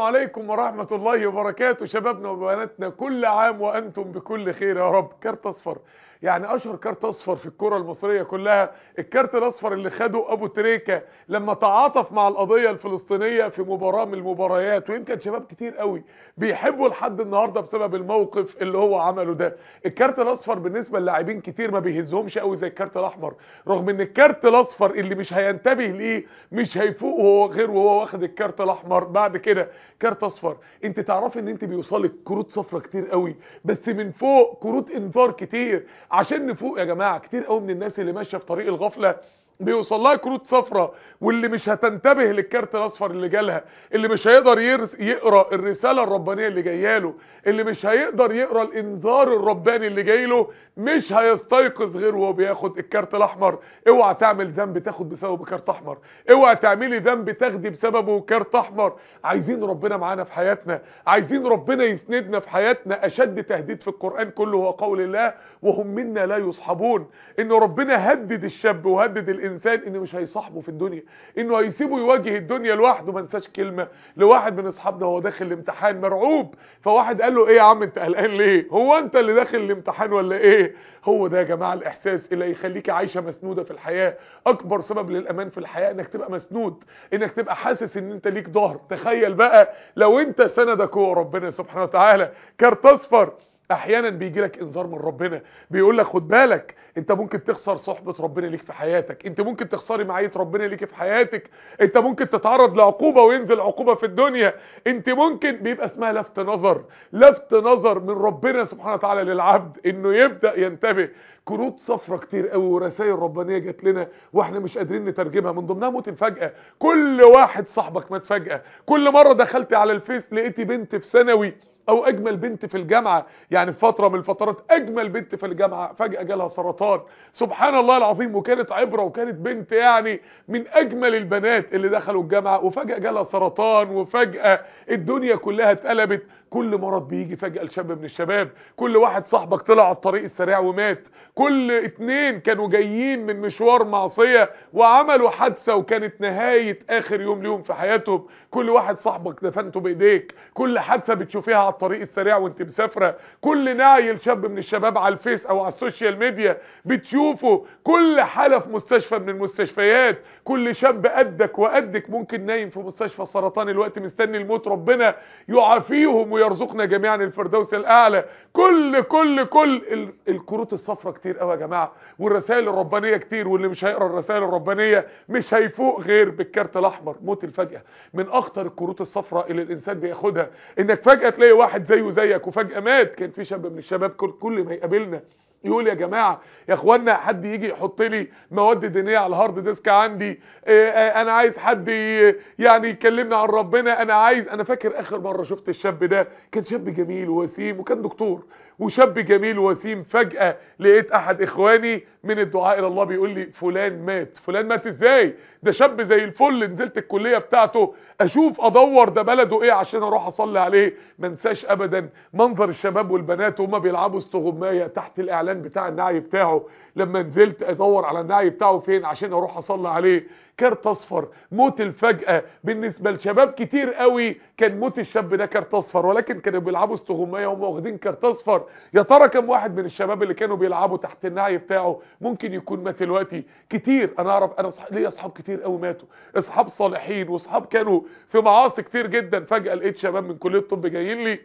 عليكم ورحمة الله وبركاته شبابنا وبناتنا كل عام وأنتم بكل خير يا رب كارت أصفر يعني اشهر كارت اصفر في الكرة المصرية كلها الكارت الاصفر اللي خده ابو تريكة لما تعاطف مع القضية الفلسطينية في مباراة من المباريات ويمكن شباب كتير قوي بيحبوا لحد النهاردة بسبب الموقف اللي هو عمله ده الكارت الاصفر بالنسبة للاعبين كتير ما بيهزهمش قوي زي الكارت الاحمر رغم ان الكارت الاصفر اللي مش هينتبه ليه مش هيفوق وهو غير وهو واخد الكارت الاحمر بعد كده كارت اصفر انت تعرفي ان انت بيوصلك كروت صفرة كتير قوي بس من فوق كروت انذار كتير عشان نفوق يا جماعه كتير قوي من الناس اللي ماشيه في طريق الغفله بيوصل لها كروت صفرة واللي مش هتنتبه للكارت الاصفر اللي جالها اللي مش هيقدر يرس يقرا الرساله الربانيه اللي جايه له اللي مش هيقدر يقرا الانذار الرباني اللي جاي له مش هيستيقظ غير وهو بياخد الكارت الاحمر اوعى تعمل ذنب تاخد بسببه كارت احمر اوعى تعملي ذنب تاخدي بسببه كارت احمر عايزين ربنا معانا في حياتنا عايزين ربنا يسندنا في حياتنا اشد تهديد في القران كله هو قول الله وهم منا لا يصحبون ان ربنا هدد الشاب وهدد الانسان انه مش هيصاحبه في الدنيا انه هيسيبه يواجه الدنيا لوحده ما انساش كلمه لواحد من اصحابنا وهو داخل الامتحان مرعوب فواحد قال له ايه يا عم انت قلقان ليه هو انت اللي داخل الامتحان ولا ايه هو ده يا جماعه الاحساس اللي يخليك عايشه مسنوده في الحياه اكبر سبب للامان في الحياه انك تبقى مسنود انك تبقى حاسس ان انت ليك ظهر تخيل بقى لو انت سندك هو ربنا سبحانه وتعالى كارت اصفر احيانا بيجي لك انذار من ربنا بيقول لك خد بالك انت ممكن تخسر صحبة ربنا ليك في حياتك انت ممكن تخسري معية ربنا ليك في حياتك انت ممكن تتعرض لعقوبة وينزل عقوبة في الدنيا انت ممكن بيبقى اسمها لفت نظر لفت نظر من ربنا سبحانه وتعالى للعبد انه يبدأ ينتبه كروت صفرة كتير قوي ورسائل ربانيه جات لنا واحنا مش قادرين نترجمها من ضمنها موت الفجأة كل واحد صاحبك مات فجأة كل مرة دخلت على الفيس لقيتي بنت في ثانوي او اجمل بنت في الجامعة يعني في فترة من الفترات اجمل بنت في الجامعة فجأة جالها سرطان سبحان الله العظيم وكانت عبرة وكانت بنت يعني من اجمل البنات اللي دخلوا الجامعة وفجأة جالها سرطان وفجأة الدنيا كلها اتقلبت كل مرض بيجي فجأة لشاب من الشباب كل واحد صاحبك طلع على الطريق السريع ومات كل اتنين كانوا جايين من مشوار معصية وعملوا حادثة وكانت نهاية اخر يوم ليهم في حياتهم كل واحد صاحبك دفنته بايديك كل حادثة بتشوفيها على الطريق السريع وانت مسافرة كل نعي شاب من الشباب على الفيس او على السوشيال ميديا بتشوفه كل حالة في مستشفى من المستشفيات كل شاب قدك وقدك ممكن نايم في مستشفى سرطان الوقت مستني الموت ربنا يعافيهم ويرزقنا جميعا الفردوس الاعلى كل كل كل ال- الكروت الصفرة كتير قوي يا جماعه والرسائل الربانيه كتير واللي مش هيقرا الرسائل الربانيه مش هيفوق غير بالكارت الاحمر موت الفجأه من اخطر الكروت الصفراء اللي الانسان بياخدها انك فجأه تلاقي واحد زيه زيك وفجأه مات كان في شاب من الشباب كل, كل ما يقابلنا يقول يا جماعة يا اخوانا حد يجي يحط لي مواد دينية على الهارد ديسك عندي آه، آه، انا عايز حد ي- يعني يكلمنا عن ربنا انا عايز انا فاكر اخر مرة شفت الشاب ده كان شاب جميل ووسيم وكان دكتور وشاب جميل وسيم فجأة لقيت احد اخواني من الدعاء الى الله بيقول لي فلان مات فلان مات ازاي ده شاب زي الفل نزلت الكلية بتاعته اشوف ادور ده بلده ايه عشان اروح اصلي عليه ما انساش ابدا منظر الشباب والبنات وهم بيلعبوا استغماية تحت الاعلان بتاع النعي بتاعه لما نزلت ادور على النعي بتاعه فين عشان اروح اصلي عليه كارت اصفر موت الفجأة بالنسبة لشباب كتير قوي كان موت الشاب ده كارت اصفر ولكن كانوا بيلعبوا استغماية وهم واخدين كارت اصفر يا ترى كم واحد من الشباب اللي كانوا بيلعبوا تحت النعي بتاعه ممكن يكون مات دلوقتي كتير انا اعرف انا صح... ليا اصحاب كتير قوي ماتوا اصحاب صالحين واصحاب كانوا في معاصي كتير جدا فجأة لقيت شباب من كلية الطب جايين لي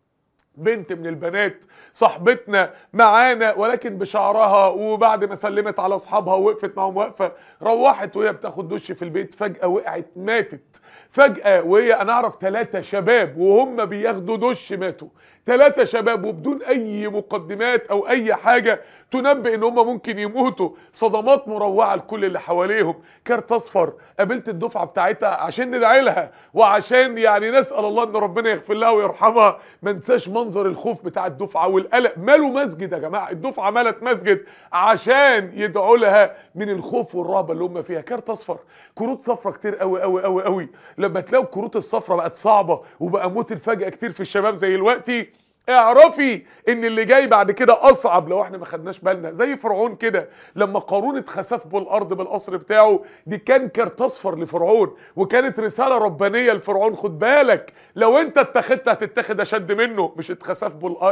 بنت من البنات صاحبتنا معانا ولكن بشعرها وبعد ما سلمت على اصحابها ووقفت معاهم واقفه روحت وهي بتاخد دش في البيت فجأة وقعت ماتت فجأة وهي انا اعرف ثلاثة شباب وهم بياخدوا دش ماتوا ثلاثة شباب وبدون اي مقدمات او اي حاجة تنبئ ان هم ممكن يموتوا صدمات مروعة لكل اللي حواليهم كارت اصفر قابلت الدفعة بتاعتها عشان ندعي لها وعشان يعني نسأل الله ان ربنا يغفر لها ويرحمها ما انساش منظر الخوف بتاع الدفعة والقلق مالوا مسجد يا جماعة الدفعة مالت مسجد عشان يدعوا لها من الخوف والرهبة اللي هم فيها كارت اصفر كروت صفرة كتير قوي قوي قوي قوي لما تلاقوا الكروت الصفرة بقت صعبة وبقى موت الفجأة كتير في الشباب زي دلوقتي اعرفي ان اللي جاي بعد كده اصعب لو احنا ما خدناش بالنا زي فرعون كده لما قارون اتخسف بالارض بالقصر بتاعه دي كان كارت اصفر لفرعون وكانت رساله ربانيه لفرعون خد بالك لو انت اتخذت هتتاخد اشد منه مش اتخسف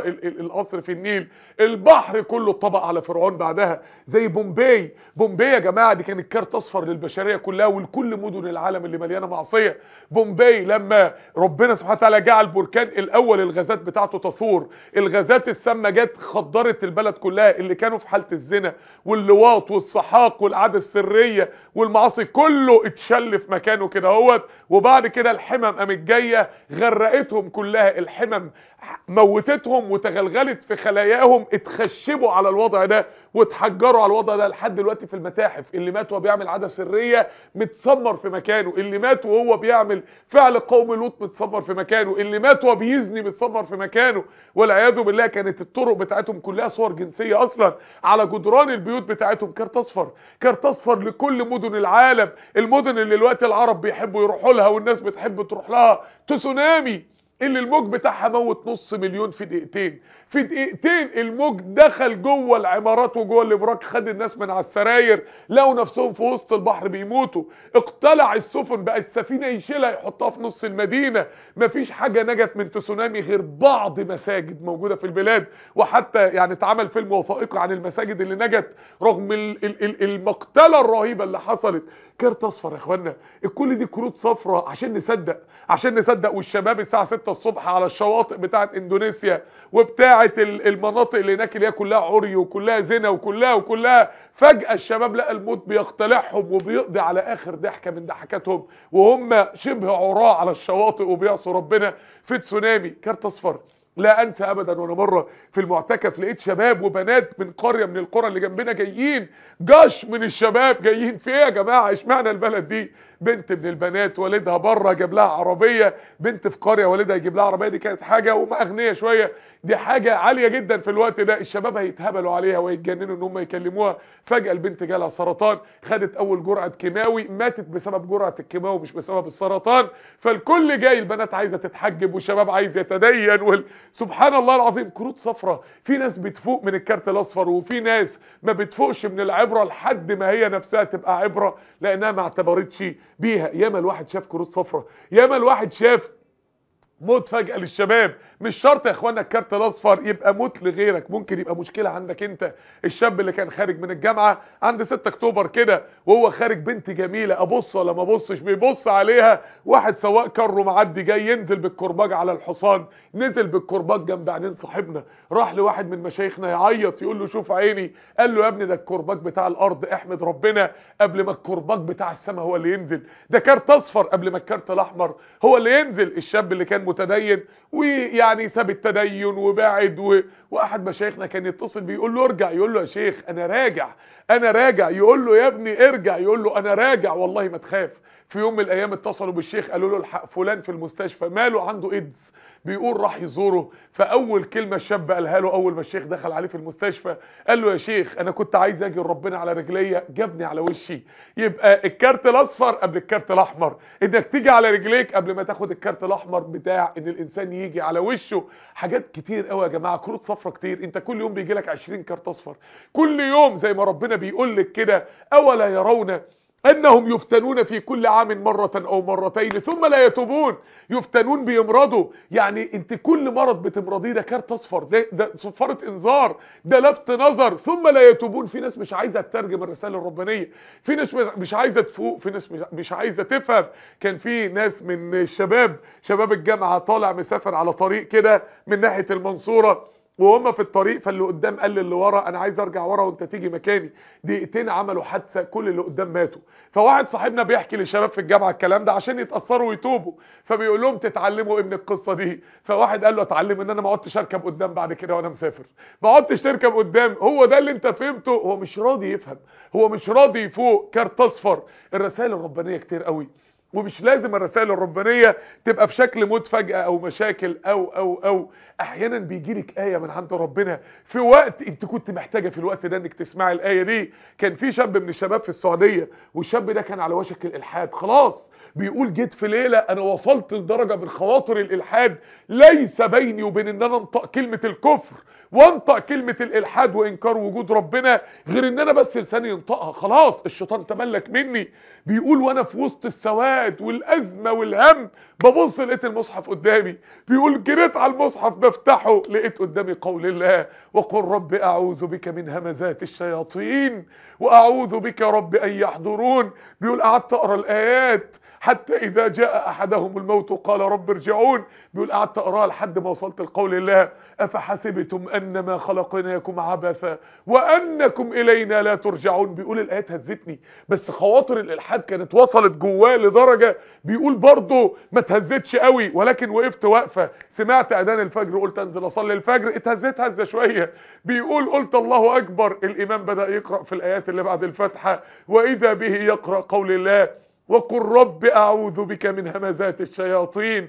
بالقصر في النيل البحر كله اتطبق على فرعون بعدها زي بومباي بومباي يا جماعه دي كانت كارت اصفر للبشريه كلها ولكل مدن العالم اللي مليانه معصيه بومباي لما ربنا سبحانه وتعالى جعل بركان الاول الغازات بتاعته تصور الغازات السامه جت خدرت البلد كلها اللي كانوا في حاله الزنا واللواط والسحاق والعاده السريه والمعاصي كله اتشل في مكانه كده اهوت وبعد كده الحمم قامت جايه غرقتهم كلها الحمم موتتهم وتغلغلت في خلاياهم اتخشبوا على الوضع ده واتحجروا على الوضع ده لحد دلوقتي في المتاحف اللي مات وهو بيعمل عاده سريه متسمر في مكانه اللي مات وهو بيعمل فعل قوم لوط متسمر في مكانه اللي مات وهو بيزني متسمر في مكانه والعياذ بالله كانت الطرق بتاعتهم كلها صور جنسيه اصلا على جدران البيوت بتاعتهم كارت اصفر كارت اصفر لكل مدن العالم المدن اللي الوقت العرب بيحبوا يروحوا لها والناس بتحب تروح لها تسونامي اللي الموج بتاعها موت نص مليون في دقيقتين في دقيقتين الموج دخل جوه العمارات وجوه الابراج خد الناس من على السراير لقوا نفسهم في وسط البحر بيموتوا اقتلع السفن بقت سفينه يشيلها يحطها في نص المدينه مفيش حاجه نجت من تسونامي غير بعض مساجد موجوده في البلاد وحتى يعني اتعمل فيلم وثائقي عن المساجد اللي نجت رغم المقتله الرهيبه اللي حصلت كارت اصفر يا اخوانا الكل دي كروت صفراء عشان نصدق عشان نصدق والشباب الساعه 6 الصبح على الشواطئ بتاعه اندونيسيا وبتاعه المناطق اللي هناك اللي هي كلها عري وكلها زنا وكلها وكلها فجاه الشباب لقى الموت بيقتلعهم وبيقضي على اخر ضحكه من ضحكاتهم وهم شبه عراة على الشواطئ وبيعصوا ربنا في تسونامي كارت اصفر لا انسى ابدا وانا مره في المعتكف لقيت شباب وبنات من قريه من القرى اللي جنبنا جايين جش من الشباب جايين في ايه يا جماعه اشمعنى البلد دي بنت من البنات والدها بره جاب لها عربيه بنت في قريه والدها يجيب لها عربيه دي كانت حاجه وهم اغنياء شويه دي حاجه عاليه جدا في الوقت ده الشباب هيتهبلوا عليها ويتجننوا ان هم يكلموها فجاه البنت جالها سرطان خدت اول جرعه كيماوي ماتت بسبب جرعه الكيماوي مش بسبب السرطان فالكل جاي البنات عايزه تتحجب والشباب عايز يتدين وال... سبحان الله العظيم كروت صفرة في ناس بتفوق من الكارت الاصفر وفي ناس ما بتفوقش من العبره لحد ما هي نفسها تبقى عبره لانها ما اعتبرتش بيها ياما الواحد شاف كروت صفرة ياما الواحد شاف موت فجأة للشباب مش شرط يا اخوانا الكارت الاصفر يبقى موت لغيرك ممكن يبقى مشكلة عندك انت الشاب اللي كان خارج من الجامعة عند 6 اكتوبر كده وهو خارج بنت جميلة ابص ولا ما ابصش بيبص عليها واحد سواق كره معدي جاي ينزل بالكرباج على الحصان نزل بالكرباج جنب عينين صاحبنا راح لواحد من مشايخنا يعيط يقول له شوف عيني قال له يا ابني ده الكرباج بتاع الارض احمد ربنا قبل ما الكرباج بتاع السماء هو اللي ينزل ده كارت اصفر قبل ما الكارت الاحمر هو اللي ينزل الشاب اللي كان متدين ويعني ساب التدين وبعد و... واحد مشايخنا كان يتصل بيه يقول له ارجع يقول له يا شيخ انا راجع انا راجع يقول له يا ابني ارجع يقول له انا راجع والله ما تخاف في يوم من الايام اتصلوا بالشيخ قالوا له الحق فلان في المستشفى ماله عنده ايدز بيقول راح يزوره فاول كلمه الشاب قالها له اول ما الشيخ دخل عليه في المستشفى قال له يا شيخ انا كنت عايز اجي ربنا على رجليا جابني على وشي يبقى الكارت الاصفر قبل الكارت الاحمر انك تيجي على رجليك قبل ما تاخد الكارت الاحمر بتاع ان الانسان يجي على وشه حاجات كتير قوي يا جماعه كروت صفرة كتير انت كل يوم بيجي لك 20 كارت اصفر كل يوم زي ما ربنا بيقول لك كده اولا يرون انهم يفتنون في كل عام مرة او مرتين ثم لا يتوبون يفتنون بيمرضوا يعني انت كل مرض بتمرضيه ده كارت اصفر ده, ده صفارة انذار ده لفت نظر ثم لا يتوبون في ناس مش عايزة تترجم الرسالة الربانية في ناس مش عايزة تفوق في ناس مش عايزة تفهم كان في ناس من الشباب شباب الجامعة طالع مسافر على طريق كده من ناحية المنصورة وهم في الطريق فاللي قدام قال للي ورا انا عايز ارجع ورا وانت تيجي مكاني دقيقتين عملوا حادثه كل اللي قدام ماتوا فواحد صاحبنا بيحكي للشباب في الجامعه الكلام ده عشان يتاثروا ويتوبوا فبيقول لهم تتعلموا ايه من القصه دي فواحد قال له اتعلم ان انا ما اقعدش اركب قدام بعد كده وانا مسافر ما اقعدش تركب قدام هو ده اللي انت فهمته هو مش راضي يفهم هو مش راضي يفوق كارت اصفر الرسائل الربانيه كتير قوي ومش لازم الرسائل الربانيه تبقى في شكل موت فجاه او مشاكل او او او احيانا بيجي لك ايه من عند ربنا في وقت انت كنت محتاجه في الوقت ده انك تسمعي الايه دي كان في شاب من الشباب في السعوديه والشاب ده كان على وشك الالحاد خلاص بيقول جيت في ليله انا وصلت لدرجه من خواطر الالحاد ليس بيني وبين ان انا انطق كلمه الكفر وانطق كلمة الالحاد وانكار وجود ربنا غير ان انا بس لساني ينطقها خلاص الشيطان تملك مني بيقول وانا في وسط السواد والازمة والهم ببص لقيت المصحف قدامي بيقول جريت على المصحف بفتحه لقيت قدامي قول الله وقل رب اعوذ بك من همزات الشياطين واعوذ بك رب ان يحضرون بيقول قعدت اقرا الايات حتى إذا جاء أحدهم الموت قال رب ارجعون بيقول قعدت أقرأ لحد ما وصلت لقول الله أفحسبتم أنما خلقناكم عبثا وأنكم إلينا لا ترجعون بيقول الآيات هزتني بس خواطر الإلحاد كانت وصلت جواه لدرجة بيقول برضه ما تهزتش قوي ولكن وقفت وقفة سمعت أذان الفجر وقلت أنزل أصلي الفجر اتهزت هزة شوية بيقول قلت الله أكبر الإمام بدأ يقرأ في الآيات اللي بعد الفتحة وإذا به يقرأ قول الله وقل رب أعوذ بك من همزات الشياطين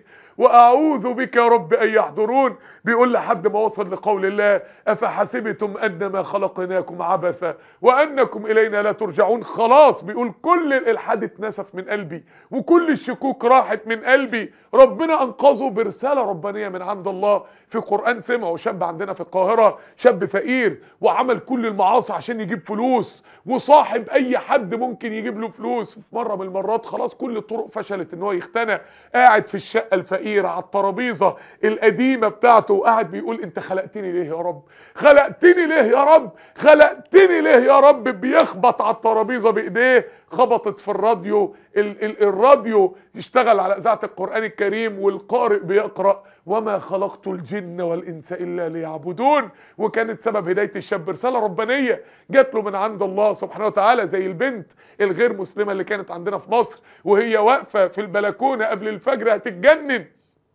وأعوذ بك يا رب أن يحضرون بيقول لحد ما وصل لقول الله أفحسبتم أنما خلقناكم عبثا وأنكم إلينا لا ترجعون خلاص بيقول كل الإلحاد اتنسف من قلبي وكل الشكوك راحت من قلبي ربنا أنقذه برسالة ربانية من عند الله في قرآن سمعه شاب عندنا في القاهرة شاب فقير وعمل كل المعاصي عشان يجيب فلوس وصاحب أي حد ممكن يجيب له فلوس في مرة من المرات خلاص كل الطرق فشلت ان هو يختنى قاعد في الشقة الفقيرة على الترابيزة القديمة بتاعته وقاعد بيقول انت خلقتني ليه يا رب خلقتني ليه يا رب خلقتني ليه يا رب بيخبط على الترابيزة بايديه خبطت في الراديو ال ال الراديو يشتغل على اذاعه القرآن الكريم والقارئ بيقرأ وما خلقت الجن والانس الا ليعبدون وكانت سبب هدايه الشاب رساله ربانيه جات له من عند الله سبحانه وتعالى زي البنت الغير مسلمه اللي كانت عندنا في مصر وهي واقفه في البلكونه قبل الفجر هتتجنن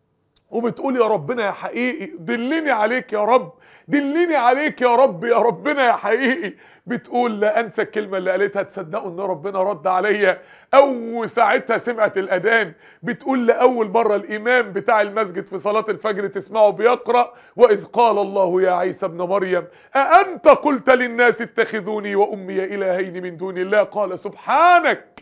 وبتقول يا ربنا يا حقيقي دلني عليك يا رب دلني عليك يا رب يا ربنا يا حقيقي بتقول لا انسى الكلمة اللي قالتها تصدقوا ان ربنا رد عليا او ساعتها سمعت الاذان بتقول لاول مرة الامام بتاع المسجد في صلاة الفجر تسمعه بيقرأ واذ قال الله يا عيسى ابن مريم اانت قلت للناس اتخذوني وامي الهين من دون الله قال سبحانك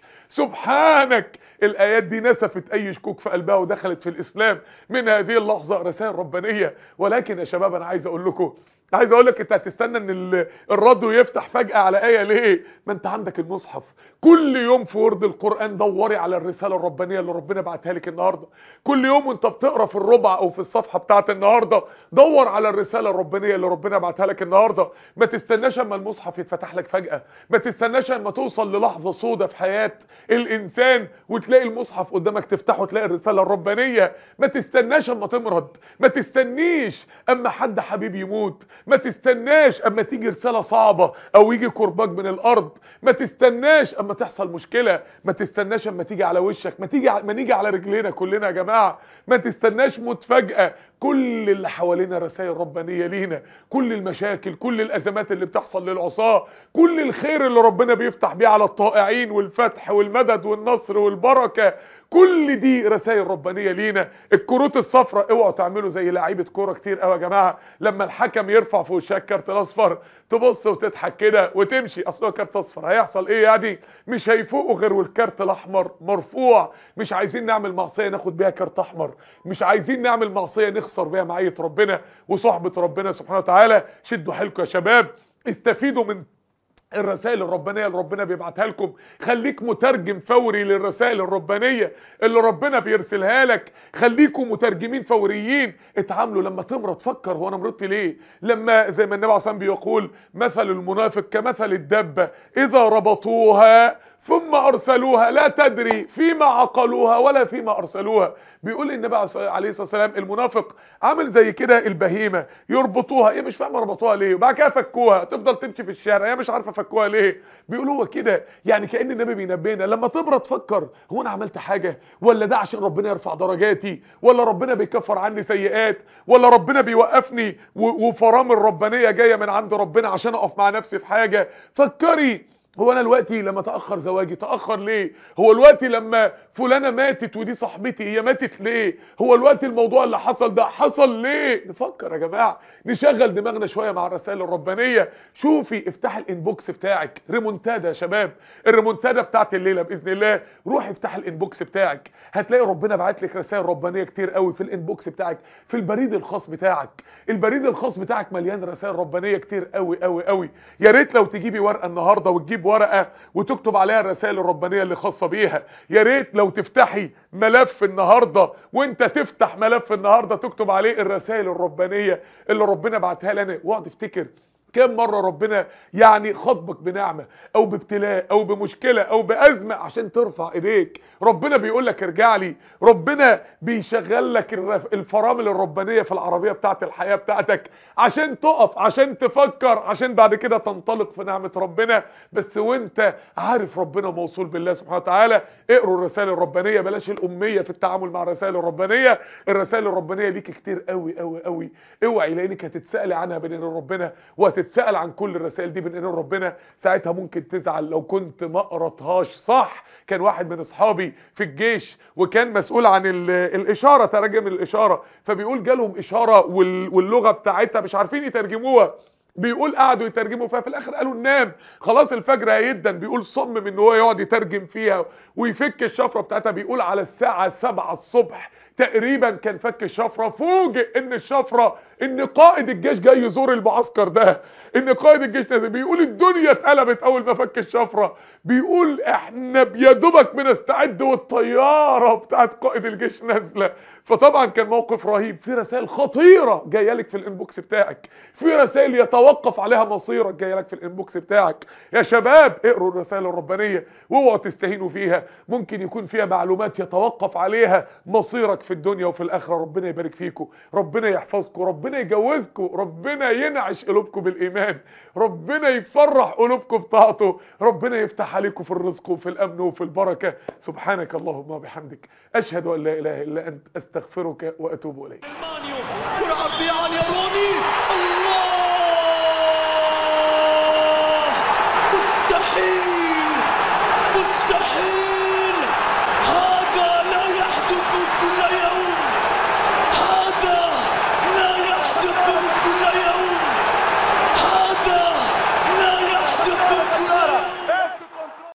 سبحانك الايات دي نسفت اي شكوك في قلبها ودخلت في الاسلام من هذه اللحظة رسائل ربانية ولكن يا شباب انا عايز اقول لكم عايز اقول لك انت هتستنى ان الراديو يفتح فجأة على ايه ليه ما انت عندك المصحف كل يوم في ورد القرآن دوري على الرسالة الربانية اللي ربنا بعتها لك النهاردة كل يوم وانت بتقرا في الربع او في الصفحة بتاعت النهاردة دور على الرسالة الربانية اللي ربنا بعتها لك النهاردة ما تستناش اما المصحف يتفتح لك فجأة ما تستناش اما توصل للحظة سودة في حياة الانسان وتلاقي المصحف قدامك تفتحه تلاقي الرسالة الربانية ما تستناش اما تمرض ما تستنيش اما حد حبيب يموت ما تستناش اما تيجي رسالة صعبة او يجي كرباج من الارض ما تستناش اما تحصل مشكلة ما تستناش اما تيجي على وشك ما تيجي ما نيجي على رجلينا كلنا يا جماعة ما تستناش موت فجأة كل اللي حوالينا رسائل ربانية لينا كل المشاكل كل الازمات اللي بتحصل للعصاة كل الخير اللي ربنا بيفتح بيه على الطائعين والفتح والمدد والنصر والبركة كل دي رسائل ربانيه لينا الكروت الصفراء اوعوا تعملوا زي لعيبه كوره كتير قوي يا جماعه لما الحكم يرفع في وشك كارت الاصفر تبص وتضحك كده وتمشي اصل هو كارت اصفر هيحصل ايه يعني مش هيفوقوا غير والكارت الاحمر مرفوع مش عايزين نعمل معصيه ناخد بيها كارت احمر مش عايزين نعمل معصيه نخسر بيها معيه ربنا وصحبه ربنا سبحانه وتعالى شدوا حيلكم يا شباب استفيدوا من الرسائل الربانية اللي ربنا بيبعتها لكم خليك مترجم فوري للرسائل الربانية اللي ربنا بيرسلها لك خليكم مترجمين فوريين اتعاملوا لما تمرض فكر هو انا مرضت ليه لما زي ما النبي عليه الصلاه بيقول مثل المنافق كمثل الدبة اذا ربطوها ثم ارسلوها لا تدري فيما عقلوها ولا فيما ارسلوها بيقول النبي عليه الصلاه والسلام المنافق عامل زي كده البهيمه يربطوها هي مش فاهمه ربطوها ليه وبعد كده فكوها تفضل تمشي في الشارع هي مش عارفه فكوها ليه بيقول هو كده يعني كان النبي بينبهنا لما تبرد فكر هو انا عملت حاجه ولا ده عشان ربنا يرفع درجاتي ولا ربنا بيكفر عني سيئات ولا ربنا بيوقفني وفرامل ربانيه جايه من عند ربنا عشان اقف مع نفسي في حاجه فكري هو انا دلوقتي لما تاخر زواجي تاخر ليه هو دلوقتي لما فلانه ماتت ودي صاحبتي هي ماتت ليه هو الوقت الموضوع اللي حصل ده حصل ليه نفكر يا جماعه نشغل دماغنا شويه مع الرسائل الربانيه شوفي افتح الانبوكس بتاعك ريمونتادا يا شباب الريمونتادا بتاعت الليله باذن الله روح افتح الانبوكس بتاعك هتلاقي ربنا بعت لك رسائل ربانيه كتير قوي في الانبوكس بتاعك في البريد الخاص بتاعك البريد الخاص بتاعك مليان رسائل ربانيه كتير قوي قوي قوي يا ريت لو تجيبي ورقه النهارده وتجيب ورقه وتكتب عليها الرسائل الربانيه اللي خاصه بيها يا ريت لو تفتحي ملف النهارده وانت تفتح ملف النهارده تكتب عليه الرسائل الربانيه اللي ربنا بعتها لنا واقعد افتكر كم مرة ربنا يعني خطبك بنعمة او بابتلاء او بمشكلة او بأزمة عشان ترفع ايديك ربنا بيقول لك ارجع لي ربنا بيشغل لك الفرامل الربانية في العربية بتاعت الحياة بتاعتك عشان تقف عشان تفكر عشان بعد كده تنطلق في نعمة ربنا بس وانت عارف ربنا موصول بالله سبحانه وتعالى اقروا الرسائل الربانية بلاش الامية في التعامل مع الرسائل الربانية الرسائل الربانية ليك كتير قوي قوي قوي اوعي لانك هتتسألي عنها بين ربنا وهتت تتسأل عن كل الرسائل دي بين ايدين ربنا ساعتها ممكن تزعل لو كنت ما قراتهاش صح كان واحد من اصحابي في الجيش وكان مسؤول عن الاشاره ترجم الاشاره فبيقول جالهم اشاره واللغه بتاعتها مش عارفين يترجموها بيقول قعدوا يترجموا فيها في الاخر قالوا ننام خلاص الفجر هيدا بيقول صمم ان هو يقعد يترجم فيها ويفك الشفره بتاعتها بيقول على الساعه 7 الصبح تقريبا كان فك الشفره فوجئ ان الشفره ان قائد الجيش جاي يزور المعسكر ده ان قائد الجيش نازل بيقول الدنيا اتقلبت اول ما فك الشفره بيقول احنا يا دوبك بنستعد والطياره بتاعت قائد الجيش نازله فطبعا كان موقف رهيب في رسائل خطيره جايه لك في الانبوكس بتاعك في رسائل يتوقف عليها مصيرك جايه لك في الانبوكس بتاعك يا شباب اقروا الرسائل الربانيه واوعوا تستهينوا فيها ممكن يكون فيها معلومات يتوقف عليها مصيرك في الدنيا وفي الاخره ربنا يبارك فيكم ربنا يحفظكم ربنا يجوزكم ربنا ينعش قلوبكم بالايمان ربنا يفرح قلوبكم بطاعته ربنا يفتح عليكم في الرزق وفي الامن وفي البركه سبحانك اللهم وبحمدك اشهد ان لا اله الا انت استغفرك واتوب اليك يلعب بيعني روني الله مستحيل